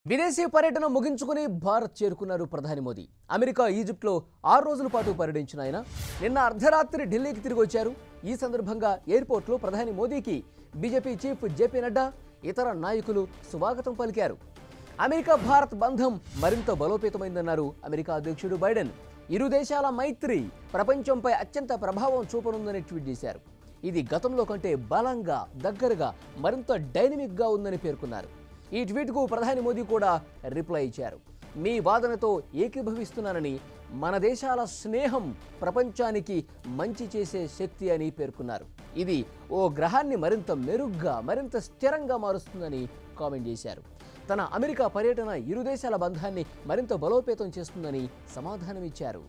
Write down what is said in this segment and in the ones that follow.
విదేశీ పర్యటన ముగించుకుని భారత్ చేరుకున్నారు ప్రధాని మోదీ అమెరికా ఈజిప్ట్లో ఆరు రోజుల పాటు పర్యటించిన ఆయన నిన్న అర్ధరాత్రి ఢిల్లీకి తిరిగి వచ్చారు ఈ సందర్భంగా ఎయిర్పోర్ట్లో ప్రధాని మోదీకి బీజేపీ చీఫ్ జేపీ నడ్డా ఇతర నాయకులు స్వాగతం పలికారు అమెరికా భారత్ బంధం మరింత బలోపేతమైందన్నారు అమెరికా అధ్యక్షుడు బైడెన్ ఇరు దేశాల మైత్రి ప్రపంచంపై అత్యంత ప్రభావం చూపనుందని ట్వీట్ చేశారు ఇది గతంలో కంటే బలంగా దగ్గరగా మరింత డైనమిక్గా ఉందని పేర్కొన్నారు ఈ ట్వీట్కు ప్రధాని మోదీ కూడా రిప్లై ఇచ్చారు మీ వాదనతో ఏకీభవిస్తున్నానని మన దేశాల స్నేహం ప్రపంచానికి మంచి చేసే శక్తి అని పేర్కొన్నారు ఇది ఓ గ్రహాన్ని మరింత మెరుగ్గా మరింత స్థిరంగా మారుస్తుందని కామెంట్ చేశారు తన అమెరికా పర్యటన ఇరు దేశాల బంధాన్ని మరింత బలోపేతం చేస్తుందని సమాధానమిచ్చారు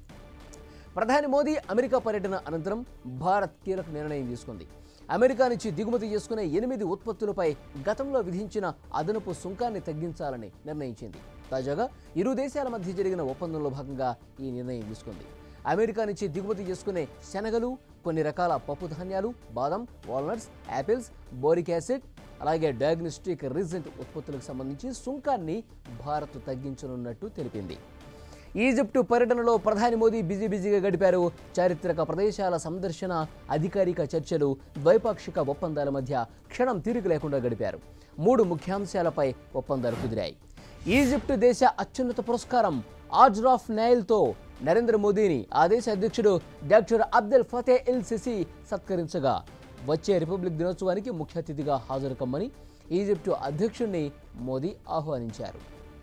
ప్రధాని మోదీ అమెరికా పర్యటన అనంతరం భారత్ కీలక నిర్ణయం తీసుకుంది అమెరికా నుంచి దిగుమతి చేసుకునే ఎనిమిది ఉత్పత్తులపై గతంలో విధించిన అదనపు సుంకాన్ని తగ్గించాలని నిర్ణయించింది తాజాగా ఇరు దేశాల మధ్య జరిగిన ఒప్పందంలో భాగంగా ఈ నిర్ణయం తీసుకుంది అమెరికా నుంచి దిగుమతి చేసుకునే శనగలు కొన్ని రకాల పప్పు ధాన్యాలు బాదం వాల్నట్స్ యాపిల్స్ బోరిక్ యాసిడ్ అలాగే డయాగ్నోస్టిక్ రీజెంట్ ఉత్పత్తులకు సంబంధించి సుంకాన్ని భారత్ తగ్గించనున్నట్టు తెలిపింది ఈజిప్టు పర్యటనలో ప్రధాని మోదీ బిజీ బిజీగా గడిపారు చారిత్రక ప్రదేశాల సందర్శన అధికారిక చర్చలు ద్వైపాక్షిక ఒప్పందాల మధ్య క్షణం తీరిక లేకుండా గడిపారు మూడు ముఖ్యాంశాలపై ఒప్పందాలు కుదిరాయి ఈజిప్టు దేశ అత్యున్నత పురస్కారం ఆర్డర్ ఆఫ్ నైల్తో నరేంద్ర మోదీని ఆ దేశ అధ్యక్షుడు doctor Abdel Fattah El Sisi సత్కరించగా వచ్చే రిపబ్లిక్ దినోత్సవానికి ముఖ్య అతిథిగా హాజరు కమ్మని ఈజిప్టు అధ్యక్షుడిని మోదీ ఆహ్వానించారు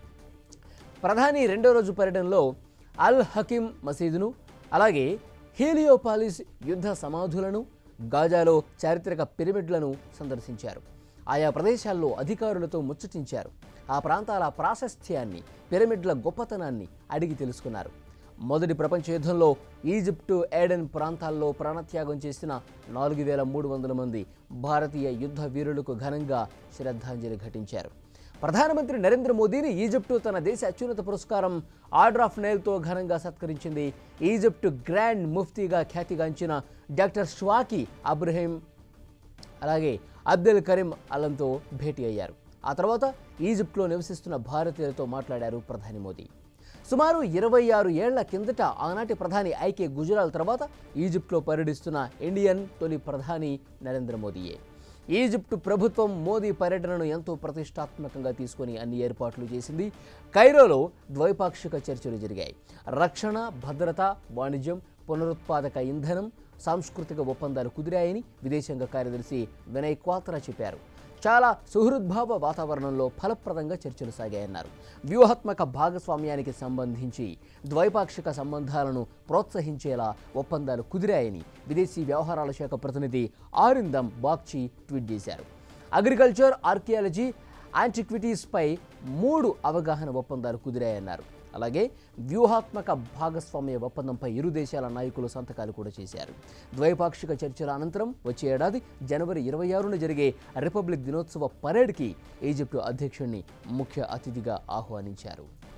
ప్రధాని రెండో రోజు పర్యటనలో అల్ హకీం మసీదును అలాగే హీలియోపాలిస్ యుద్ధ సమాధులను గాజాలో చారిత్రక పిరమిడ్లను సందర్శించారు ఆయా ప్రదేశాల్లో అధికారులతో ముచ్చటించారు ఆ ప్రాంతాల ప్రాశస్త్యాన్ని పిరమిడ్ల గొప్పతనాన్ని అడిగి తెలుసుకున్నారు మొదటి ప్రపంచ యుద్ధంలో ఈజిప్టు ఏడెన్ ప్రాంతాల్లో ప్రాణత్యాగం చేసిన నాలుగు వేల మూడు వందల మంది భారతీయ యుద్ధ వీరులకు ఘనంగా శ్రద్ధాంజలి ఘటించారు ప్రధానమంత్రి నరేంద్ర మోదీని ఈజిప్టు తన దేశ అత్యున్నత పురస్కారం ఆర్డర్ ఆఫ్ నైల్తో ఘనంగా సత్కరించింది ఈజిప్టు గ్రాండ్ ముఫ్తీగా ఖ్యాతిగాంచిన డాక్టర్ షవాకి అబ్రహీం అలాగే అబ్దుల్ కరీం అలంతో భేటీ అయ్యారు ఆ తర్వాత ఈజిప్ట్లో నివసిస్తున్న భారతీయులతో మాట్లాడారు ప్రధాని మోదీ సుమారు ఇరవై ఆరు ఏళ్ల కిందట ఆనాటి ప్రధాని ఐకే గుజరాల్ తర్వాత ఈజిప్ట్లో పర్యటిస్తున్న ఇండియన్ తొలి ప్రధాని నరేంద్ర మోదీయే ఈజిప్టు ప్రభుత్వం మోదీ పర్యటనను ఎంతో ప్రతిష్టాత్మకంగా తీసుకొని అన్ని ఏర్పాట్లు చేసింది కైరోలో ద్వైపాక్షిక చర్చలు జరిగాయి రక్షణ భద్రత వాణిజ్యం పునరుత్పాదక ఇంధనం సాంస్కృతిక ఒప్పందాలు కుదిరాయని విదేశాంగ కార్యదర్శి వినయ్ క్వాత్రా చెప్పారు చాలా సుహృద్భావ వాతావరణంలో ఫలప్రదంగా చర్చలు సాగాయన్నారు వ్యూహాత్మక భాగస్వామ్యానికి సంబంధించి ద్వైపాక్షిక సంబంధాలను ప్రోత్సహించేలా ఒప్పందాలు కుదిరాయని విదేశీ వ్యవహారాల శాఖ ప్రతినిధి ఆరిందం బాగ్చి ట్వీట్ చేశారు అగ్రికల్చర్ ఆర్కియాలజీ యాంటిక్విటీస్పై మూడు అవగాహన ఒప్పందాలు కుదిరాయన్నారు అలాగే వ్యూహాత్మక భాగస్వామ్య ఒప్పందంపై ఇరు దేశాల నాయకులు సంతకాలు కూడా చేశారు ద్వైపాక్షిక చర్చల అనంతరం వచ్చే ఏడాది జనవరి ఇరవై ఆరున జరిగే రిపబ్లిక్ దినోత్సవ పరేడ్కి ఈజిప్టు అధ్యక్షుడిని ముఖ్య అతిథిగా ఆహ్వానించారు